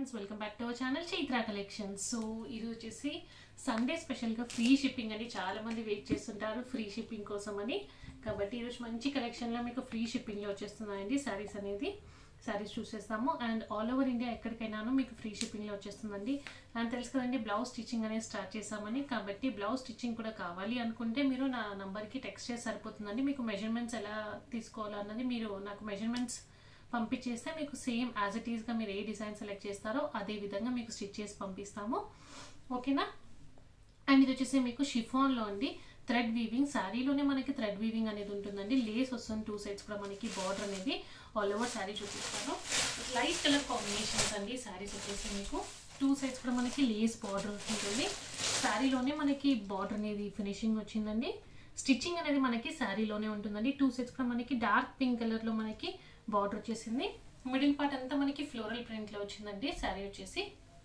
friends welcome back to our channel Chaitra collections so ఇది వచ్చేసి Sunday స్పెషల్గా ఫ్రీ షిప్పింగ్ అని చాలా మంది వెయిట్ చేస్తుంటారు ఫ్రీ షిప్పింగ్ కోసం అని కాబట్టి ఈరోజు మంచి కలెక్షన్లో మీకు ఫ్రీ షిప్పింగ్లో వచ్చేస్తున్నాయండి శారీస్ అనేది శారీస్ చూసేస్తాము అండ్ ఆల్ ఓవర్ ఇండియా ఎక్కడికైనాను మీకు ఫ్రీ షిప్పింగ్లో వచ్చేస్తుందండి అండ్ తెలుసు కదండి బ్లౌజ్ స్టిచ్చింగ్ అనేది స్టార్ట్ చేసామని కాబట్టి బ్లౌజ్ స్టిచ్చింగ్ కూడా కావాలి అనుకుంటే మీరు నా నంబర్కి టెక్స్ట్ చేసి సరిపోతుందండి మీకు మెజర్మెంట్స్ ఎలా తీసుకోవాలన్నది మీరు నాకు మెజర్మెంట్స్ పంపించేస్తే మీకు సేమ్ యాజ్ ఇట్ ఈస్గా మీరు ఏ డిజైన్ సెలెక్ట్ చేస్తారో అదే విధంగా మీకు స్టిచ్ చేసి పంపిస్తాము ఓకేనా అండ్ ఇది వచ్చేసి మీకు షిఫాన్లో అండి థ్రెడ్ వీవింగ్ శారీలోనే మనకి థ్రెడ్ వీవింగ్ అనేది ఉంటుందండి లేస్ వస్తుంది టూ సైడ్స్ కూడా మనకి బార్డర్ అనేది ఆల్ ఓవర్ శారీ చూపిస్తాను లైట్ కలర్ కాంబినేషన్స్ అండి శారీస్ వచ్చేసి మీకు టూ సైడ్స్ కూడా మనకి లేస్ బార్డర్ ఉంటుంది శారీలోనే మనకి బార్డర్ అనేది ఫినిషింగ్ వచ్చిందండి స్టిచ్చింగ్ అనేది మనకి శారీలోనే ఉంటుందండి టూ సైడ్స్ కూడా మనకి డార్క్ పింక్ కలర్లో మనకి బార్డర్ వచ్చేసింది మిడిల్ పార్ట్ అంతా మనకి ఫ్లోరల్ ప్రింట్లో వచ్చిందండి శారీ వచ్చేసి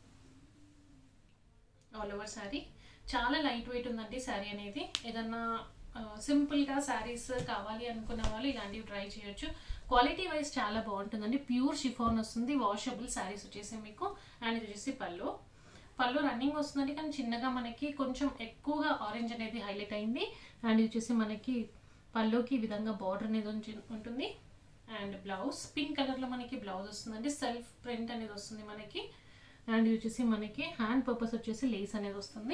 ఆల్ ఓవర్ శారీ చాలా లైట్ వెయిట్ ఉందండి శారీ అనేది ఏదన్నా సింపుల్గా శారీస్ కావాలి అనుకున్న వాళ్ళు ఇలాంటివి ట్రై చేయొచ్చు క్వాలిటీ వైజ్ చాలా బాగుంటుందండి ప్యూర్ షిఫాన్ వస్తుంది వాషబుల్ శారీస్ వచ్చేసి మీకు అండ్ ఇది వచ్చేసి పళ్ళు పళ్ళు రన్నింగ్ వస్తుందండి కానీ చిన్నగా మనకి కొంచెం ఎక్కువగా ఆరెంజ్ అనేది హైలైట్ అయింది అండ్ ఇది వచ్చేసి మనకి పళ్ళుకి ఈ విధంగా బార్డర్ అనేది ఉంటుంది అండ్ బ్లౌజ్ పింక్ కలర్లో మనకి బ్లౌజ్ వస్తుందండి సెల్ఫ్ ప్రింట్ అనేది వస్తుంది మనకి అండ్ ఇది వచ్చేసి మనకి హ్యాండ్ పర్పస్ వచ్చేసి లేస్ అనేది వస్తుంది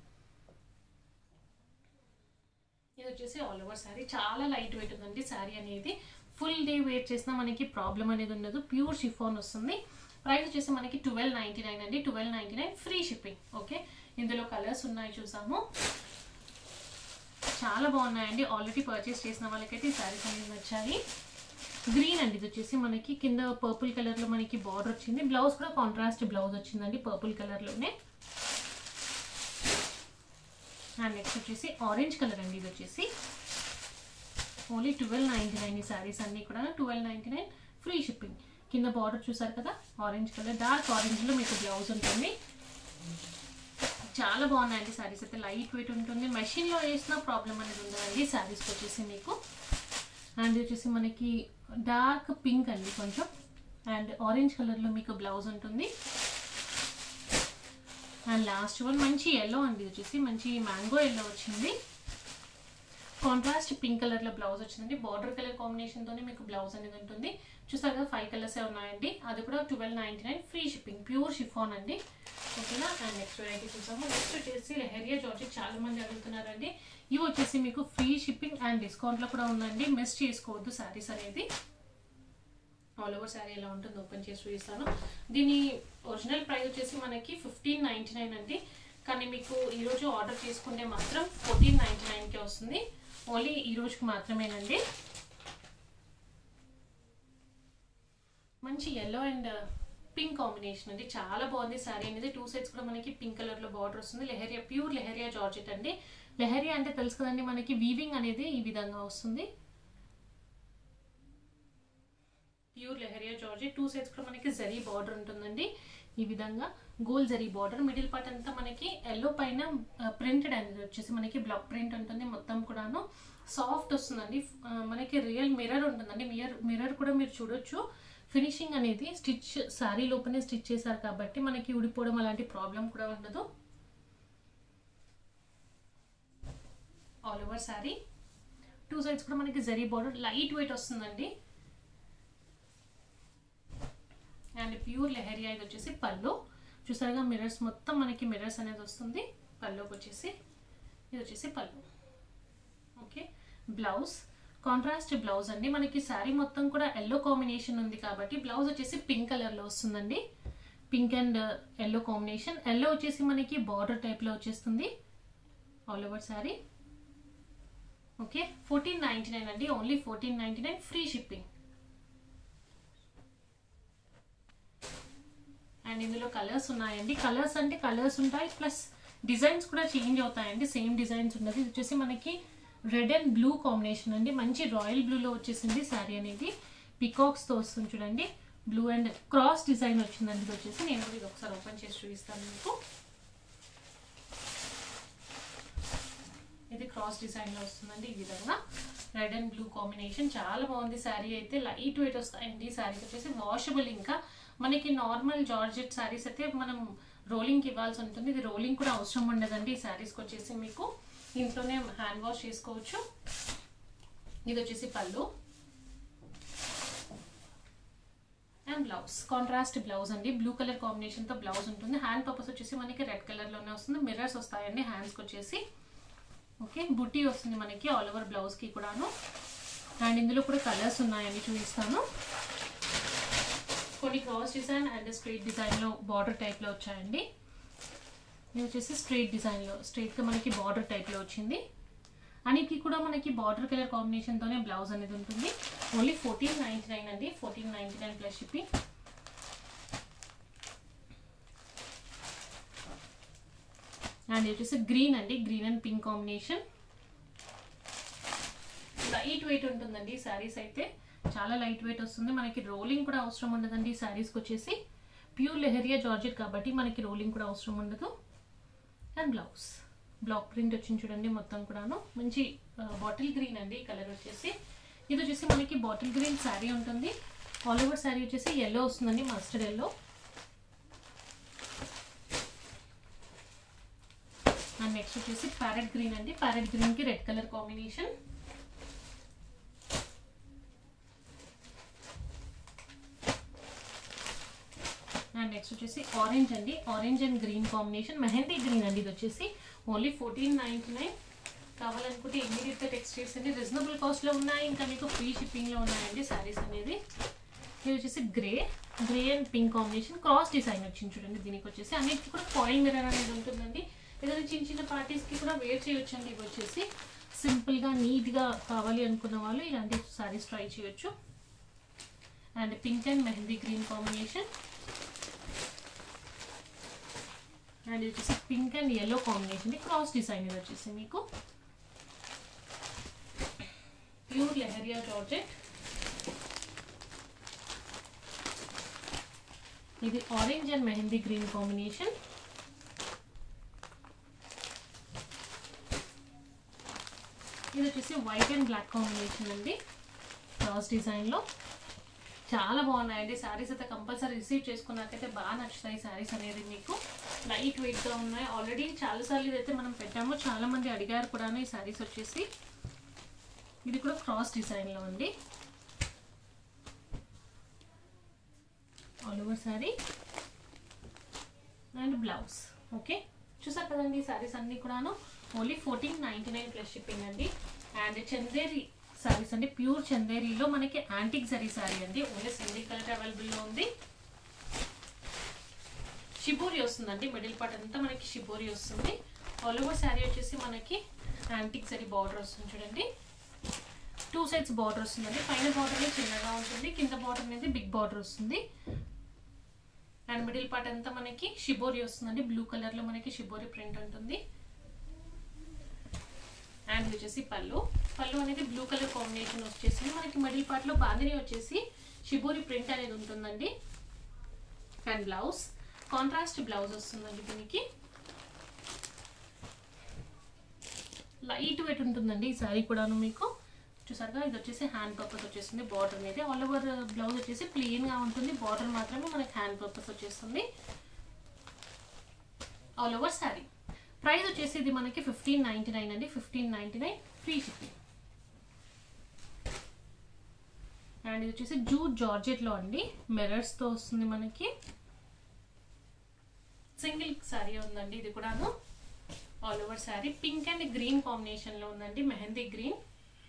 ఇది వచ్చేసి ఆల్ ఓవర్ శారీ చాలా లైట్ వెయిట్ ఉందండి శారీ అనేది ఫుల్ డే వెయిట్ చేసినా మనకి ప్రాబ్లం అనేది ఉండదు ప్యూర్ షిఫాన్ వస్తుంది ప్రైస్ వచ్చేసి మనకి ట్వెల్వ్ నైంటీ నైన్ అండి twelve ninety nine free shipping okay ఇందులో కలర్స్ ఉన్నాయి చూసాము చాలా బాగున్నాయండి ఆల్రెడీ పర్చేస్ చేసిన వాళ్ళకైతే ఈ శారీస్ అనేది నచ్చాయి గ్రీన్ అండి ఇది వచ్చేసి మనకి కింద పర్పుల్ కలర్లో మనకి బార్డర్ వచ్చింది బ్లౌజ్ కూడా కాంట్రాస్ట్ బ్లౌజ్ వచ్చిందండి పర్పుల్ కలర్లోనే అండ్ నెక్స్ట్ వచ్చేసి ఆరెంజ్ కలర్ అండి ఇది వచ్చేసి ఓన్లీ ట్వెల్వ్ నైంటీ నైన్ ఈ శారీస్ అన్నీ కూడా twelve ninety nine free shipping కింద బార్డర్ చూసారు కదా ఆరెంజ్ కలర్ డార్క్ ఆరెంజ్లో మీకు బ్లౌజ్ ఉంటుంది చాలా బాగున్నాయండి శారీస్ అయితే లైట్ వెయిట్ ఉంటుంది మెషిన్లో వేసిన ప్రాబ్లం అనేది ఉండదండి శారీస్కి వచ్చేసి మీకు అండ్ వచ్చేసి మనకి డార్క్ పింక్ అండి కొంచెం అండ్ ఆరెంజ్ కలర్లో మీకు బ్లౌజ్ ఉంటుంది అండ్ లాస్ట్ వన్ మంచి ఎల్లో అండి వచ్చేసి మంచి మ్యాంగో ఎల్లో వచ్చింది కాంట్రాస్ట్ పింక్ కలర్లో బ్లౌజ్ వచ్చిందండి బార్డర్ కలర్ కాంబినేషన్తోనే మీకు బ్లౌజ్ అనేది ఉంటుంది చూసారు కదా ఫైవ్ కలర్సే ఉన్నాయండి అది కూడా twelve ninety nine free shipping pure chiffon అండి ఓకేనా అండ్ నెక్స్ట్ వెరైటీ చూసాము నెక్స్ట్ వచ్చేసి లెహరియా జార్జెట్ చాలా మంది అడుగుతున్నారండి ఇవి వచ్చేసి మీకు ఫ్రీ షిప్పింగ్ అండ్ డిస్కౌంట్లో కూడా ఉందండి మిస్ చేసుకోవద్దు శారీస్ అనేది ఆల్ ఓవర్ శారీ ఎలా ఉంటుంది ఓపెన్ చేసి చూపిస్తాను దీని ఒరిజినల్ ప్రైస్ వచ్చేసి మనకి ఫిఫ్టీన్ నైంటీ నైన్ అండి కానీ మీకు ఈరోజు ఆర్డర్ చేసుకుంటే మాత్రం ఫోర్టీన్ నైంటీ నైన్కే వస్తుంది ఓన్లీ ఈ రోజుకి మాత్రమేనండి మంచి ఎల్లో అండ్ పింక్ కాంబినేషన్ అండి చాలా బాగుంది శారీ అనేది టూ సైడ్స్ కూడా మనకి పింక్ కలర్లో బార్డర్ వస్తుంది లెహరియా ప్యూర్ లెహరియా జార్జెట్ అండి లెహరియా అంటే తెలుసు కదండి మనకి వీవింగ్ అనేది ఈ విధంగా వస్తుంది pure leheriya georgette two sides కూడా మనకి జరీ బార్డర్ ఉంటుందండి ఈ విధంగా గోల్ జరీ బార్డర్ మిడిల్ పార్ట్ అంతా మనకి ఎల్లో పైన ప్రింటెడ్ అనేది వచ్చేసి మనకి బ్లాక్ ప్రింట్ ఉంటుంది మొత్తం కూడాను సాఫ్ట్ వస్తుందండి మనకి రియల్ మిర్రర్ ఉంటుందండి మిర్రర్ మిర్రర్ కూడా మీరు చూడొచ్చు ఫినిషింగ్ అనేది స్టిచ్ శారీ లోపలనే స్టిచ్ చేశారు కాబట్టి మనకి ఉడిపోవడం అలాంటి ప్రాబ్లం కూడా ఉండదు all over sari two sides కూడా మనకి జరీ బార్డర్ లైట్ వెయిట్ వస్తుందండి అండ్ ప్యూర్ లెహరియా ఇది వచ్చేసి పళ్ళు చూసారుగా మిర్రర్స్ మొత్తం మనకి మిర్రర్స్ అనేది వస్తుంది పళ్ళుకి వచ్చేసి ఇది వచ్చేసి పళ్ళు ఓకే బ్లౌజ్ కాంట్రాస్ట్ బ్లౌజ్ అండి మనకి శారీ మొత్తం కూడా ఎల్లో కాంబినేషన్ ఉంది కాబట్టి బ్లౌజ్ వచ్చేసి పింక్ కలర్లో వస్తుందండి pink and yellow combination yellow వచ్చేసి మనకి బార్డర్ టైప్లో వచ్చేస్తుంది all over sari okay fourteen ninety nine అండి only fourteen ninety nine free shipping and ఇందులో కలర్స్ ఉన్నాయండి కలర్స్ అంటే కలర్స్ ఉంటాయి ప్లస్ డిజైన్స్ కూడా చేంజ్ అవుతాయండి సేమ్ డిజైన్స్ ఉన్నది ఇది వచ్చేసి మనకి రెడ్ అండ్ బ్లూ కాంబినేషన్ అండి మంచి రాయల్ బ్లూలో వచ్చేసింది శారీ అనేది పికాక్స్తో వస్తుంది చూడండి బ్లూ అండ్ క్రాస్ డిజైన్ వచ్చిందండి ఇది వచ్చేసి నేను కూడా ఇది ఒకసారి ఓపెన్ చేసి చూపిస్తాను మీకు ఇది క్రాస్ డిజైన్లో వస్తుందండి ఈ విధంగా రెడ్ అండ్ బ్లూ కాంబినేషన్ చాలా బాగుంది శారీ అయితే లైట్ వెయిట్ వస్తాయండి శారీకి వచ్చేసి వాషబుల్ ఇంకా మనకి నార్మల్ జార్జెట్ శారీస్ అయితే మనం రోలింగ్కి ఇవ్వాల్సి ఉంటుంది ఇది రోలింగ్ కూడా అవసరం ఉండదండి ఈ శారీస్కి వచ్చేసి మీకు ఇంట్లోనే హ్యాండ్ వాష్ చేసుకోవచ్చు ఇది వచ్చేసి పళ్ళు అండ్ బ్లౌజ్ కాంట్రాస్ట్ బ్లౌజ్ అండి బ్లూ కలర్ కాంబినేషన్తో బ్లౌజ్ ఉంటుంది హ్యాండ్ పర్పస్ వచ్చేసి మనకి రెడ్ కలర్లోనే వస్తుంది మిర్రర్స్ వస్తాయండి హ్యాండ్స్కి వచ్చేసి ఓకే బుట్టి వస్తుంది మనకి ఆల్ ఓవర్ బ్లౌజ్కి కూడాను అండ్ ఇందులో కూడా కలర్స్ ఉన్నాయండి చూపిస్తాను కొన్ని క్రాస్ డిజైన్ అండ్ స్ట్రైట్ డిజైన్లో బార్డర్ టైప్లో వచ్చాయండి ఇది వచ్చేసి స్ట్రైట్ డిజైన్లో స్ట్రైట్గా మనకి బార్డర్ టైప్లో వచ్చింది అన్నిటికి కూడా మనకి బార్డర్ కలర్ కాంబినేషన్తోనే బ్లౌజ్ అనేది ఉంటుంది ఓన్లీ ఫోర్టీన్ నైంటీ నైన్ అండి fourteen ninety nine plus shipping and ఇది వచ్చేసి గ్రీన్ అండి green and pink combination light weight ఉంటుందండి ఈ శారీస్ అయితే చాలా లైట్ వెయిట్ వస్తుంది మనకి రోలింగ్ కూడా అవసరం ఉండదండి ఈ శారీస్కి వచ్చేసి ప్యూర్ లెహరియా జార్జెట్ కాబట్టి మనకి రోలింగ్ కూడా అవసరం ఉండదు అండ్ బ్లౌజ్ బ్లాక్ ప్రింట్ వచ్చింది చూడండి మొత్తం కూడాను మంచి బాటిల్ గ్రీన్ అండి ఈ కలర్ వచ్చేసి ఇది వచ్చేసి మనకి బాటిల్ గ్రీన్ శారీ ఉంటుంది ఆల్ ఓవర్ శారీ వచ్చేసి ఎల్లో వస్తుందండి మస్టర్డ్ ఎల్లో అండ్ నెక్స్ట్ వచ్చేసి ప్యారెట్ గ్రీన్ అండి ప్యారెట్ గ్రీన్కి red colour combination and next వచ్చేసి ఆరెంజ్ అండి orange and green combination mehndi green అండి ఇది వచ్చేసి ఓన్లీ ఫోర్టీన్ నైంటీ నైన్ కావాలనుకుంటే ఇమీడియట్గా టెక్స్ట్ చేసండి రీజనబుల్ కాస్ట్లో ఉన్నాయి ఇంకా మీకు ఫ్రీ షిప్పింగ్లో ఉన్నాయండి శారీస్ అనేది ఇది వచ్చేసి grey grey and pink combination cross design వచ్చింది చూడండి దీనికి వచ్చేసి అన్నిటికీ కూడా ఫాయిల్ మిర్రర్ అనేది ఉంటుందండి ఏదైనా చిన్న చిన్న పార్టీస్కి కూడా వేర్ చేయొచ్చండి ఇవి వచ్చేసి సింపుల్గా నీట్గా కావాలి అనుకున్న వాళ్ళు ఇలాంటి శారీస్ ట్రై చేయొచ్చు and pink and mehndi green combination and ఇది వచ్చేసి pink and yellow combination cross design ఇది వచ్చేసి మీకు ప్యూర్ లెహరియా జార్జెట్ ఇది orange and mehndi green combination ఇది వచ్చేసి వైట్ అండ్ బ్లాక్ కాంబినేషన్ అండి క్రాస్ డిజైన్లో చాలా బాగున్నాయండి శారీస్ అయితే కంపల్సరీ రిసీవ్ చేసుకున్నాకైతే బాగా నచ్చుతాయి శారీస్ అనేది మీకు లైట్ వెయిట్గా ఉన్నాయి ఆల్రెడీ చాలాసార్లు ఇదైతే మనం పెట్టాము చాలా మంది అడిగారు కూడా ఈ శారీస్ వచ్చేసి ఇది కూడా క్రాస్ డిజైన్లో ఉంది all over sari and blouse okay చూసారు కదండి ఈ శారీస్ అన్నీ కూడాను only fourteen ninety nine plus shipping అండి అండ్ చందేరి శారీస్ అండి ప్యూర్ చందేరిలో మనకి యాంటిక్ జరీ శారీ అండి ఓన్లీ సింగిల్ కలర్ అవైలబుల్లో ఉంది షిబోరి వస్తుందండి మిడిల్ పార్ట్ అంతా మనకి షిబోరి వస్తుంది ఆల్ ఓవర్ శారీ వచ్చేసి మనకి యాంటిక్ జరీ బార్డర్ వస్తుంది చూడండి టూ సైడ్స్ బార్డర్ వస్తుందండి పైన బార్డర్ చిన్నగా ఉంటుంది కింద బార్డర్ అనేది బిగ్ బార్డర్ వస్తుంది అండ్ మిడిల్ పార్ట్ అంతా మనకి షిబోరి వస్తుందండి బ్లూ కలర్లో మనకి షిబోరి ప్రింట్ ఉంటుంది అండ్ ఇది వచ్చేసి పళ్ళు పళ్ళు అనేది బ్లూ కలర్ కాంబినేషన్ వచ్చేసి మనకి మిడిల్ పార్ట్లో బాందిని వచ్చేసి షిబోరి ప్రింట్ అనేది ఉంటుందండి అండ్ బ్లౌజ్ కాంట్రాస్ట్ బ్లౌజ్ వస్తుందండి దీనికి లైట్ వెయిట్ ఉంటుందండి ఈ శారీ కూడాను మీకు చూసారుగా ఇది వచ్చేసి హ్యాండ్ పర్పస్ వచ్చేస్తుంది బార్డర్ అనేది ఆల్ ఓవర్ బ్లౌజ్ వచ్చేసి ప్లెయిన్గా ఉంటుంది బార్డర్ మాత్రమే మనకి హ్యాండ్ పర్పస్ వచ్చేస్తుంది ఆల్ ఓవర్ శారీ ప్రైస్ వచ్చేసి ఇది మనకి ఫిఫ్టీన్ నైంటీ నైన్ అండి fifteen ninety nine free shipping and ఇది వచ్చేసి జూట్ జార్జెట్లో అండి మిర్రర్స్తో వస్తుంది మనకి సింగిల్ శారీ ఉందండి ఇది కూడాను all over sari pink and green కాంబినేషన్లో ఉందండి mehndi green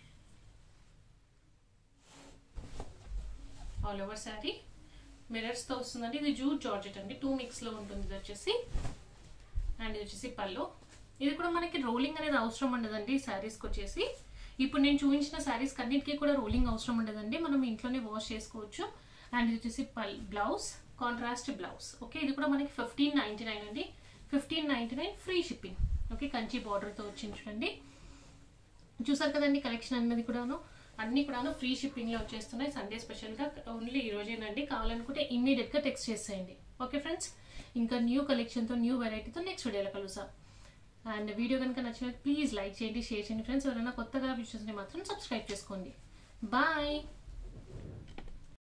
all over sari మిర్రర్స్తో వస్తుందండి ఇది జూట్ జార్జెట్ అండి టూ మిక్స్లో ఉంటుంది ఇది వచ్చేసి అండ్ ఇది వచ్చేసి పళ్ళు ఇది కూడా మనకి రోలింగ్ అనేది అవసరం ఉండదండి ఈ శారీస్కి వచ్చేసి ఇప్పుడు నేను చూపించిన శారీస్ అన్నిటికీ కూడా రోలింగ్ అవసరం ఉండదండి మనం ఇంట్లోనే వాష్ చేసుకోవచ్చు అండ్ ఇది వచ్చేసి పల్ బ్లౌజ్ కాంట్రాస్ట్ బ్లౌజ్ ఓకే ఇది కూడా మనకి ఫిఫ్టీన్ నైంటీ నైన్ అండి fifteen ninety nine free shipping okay Kanchi బార్డర్తో వచ్చింది చూడండి చూసారు కదండి కలెక్షన్ అన్నది కూడాను అన్నీ కూడాను ఫ్రీ షిప్పింగ్లో వచ్చేస్తున్నాయి సండే స్పెషల్గా ఓన్లీ ఈ రోజేనండి కావాలనుకుంటే ఇమ్మీడియట్గా టెక్స్ట్ చేసేయండి ఓకే ఫ్రెండ్స్ ఇంకా న్యూ కలెక్షన్తో న్యూ వెరైటీతో నెక్స్ట్ వీడియోలో కలుసాం అండ్ వీడియో కనుక నచ్చినట్టు ప్లీజ్ లైక్ చేయండి షేర్ చేయండి ఫ్రెండ్స్ ఎవరైనా కొత్తగా విషయస్ని మాత్రం సబ్స్క్రైబ్ చేసుకోండి బాయ్